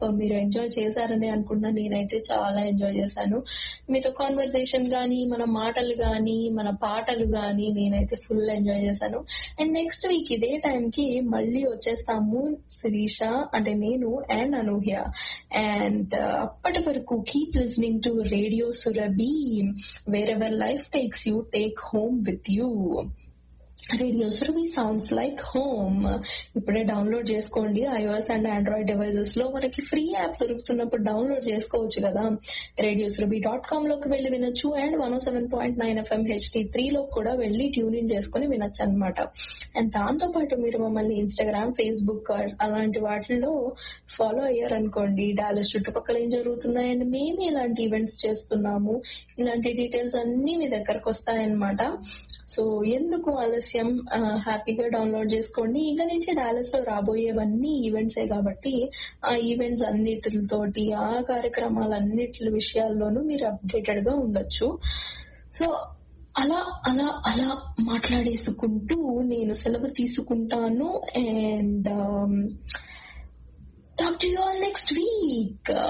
మీరు ఎంజాయ్ చేశారని అనుకుంటున్నా నేనైతే చాలా ఎంజాయ్ చేశాను మీతో కాన్వర్సేషన్ గానీ మన మాటలు గానీ మన పాటలు గానీ నేనైతే ఫుల్ ఎంజాయ్ చేశాను అండ్ నెక్స్ట్ వీక్ ఇదే టైం కి మళ్ళీ వచ్చేస్తాము శిరీష అంటే నేను అండ్ అనూహ్య అండ్ అప్పటి వరకు keep listening to radio Surabhi wherever life takes you take home with you radio Surabhi sounds like home ఇప్పుడే డౌన్లోడ్ చేసుకోండి ఐఓఎస్ అండ్ ఆండ్రాయిడ్ డివైజెస్ లో మనకి ఫ్రీ యాప్ దొరుకుతున్నప్పుడు డౌన్లోడ్ చేసుకోవచ్చు కదా రేడియో సురభి డాట్ కామ్ లోకి వెళ్ళి వినొచ్చు and one seven point nine FM HD three లో కూడా వెళ్ళి ట్యూన్ ఇన్ చేసుకుని వినొచ్చు అనమాట అండ్ దాంతో పాటు మీరు మమ్మల్ని ఇన్స్టాగ్రామ్ ఫేస్బుక్ అలాంటి వాటిల్లో ఫాలో అయ్యారనుకోండి డాలస్ చుట్టుపక్కల ఏం జరుగుతున్నాయి అండ్ మేము ఇలాంటి ఈవెంట్స్ చేస్తున్నాము ఇలాంటి డీటెయిల్స్ అన్ని మీ దగ్గరకు వస్తాయన్నమాట సో ఎందుకు ఆలస్యం ఆ, హ్యాపీగా డౌన్లోడ్ చేసుకోండి ఇంకా నుంచి డాలస్ లో రాబోయేవన్నీ ఈవెంట్సే కాబట్టి ఆ ఈవెంట్స్ అన్నిటితోటి ఆ కార్యక్రమాలన్నిటి విషయాల్లోనూ మీరు అప్డేటెడ్ గా ఉండొచ్చు సో అలా అలా అలా మాట్లాడేసుకుంటూ నేను సెలవు తీసుకుంటాను and talk to you all next week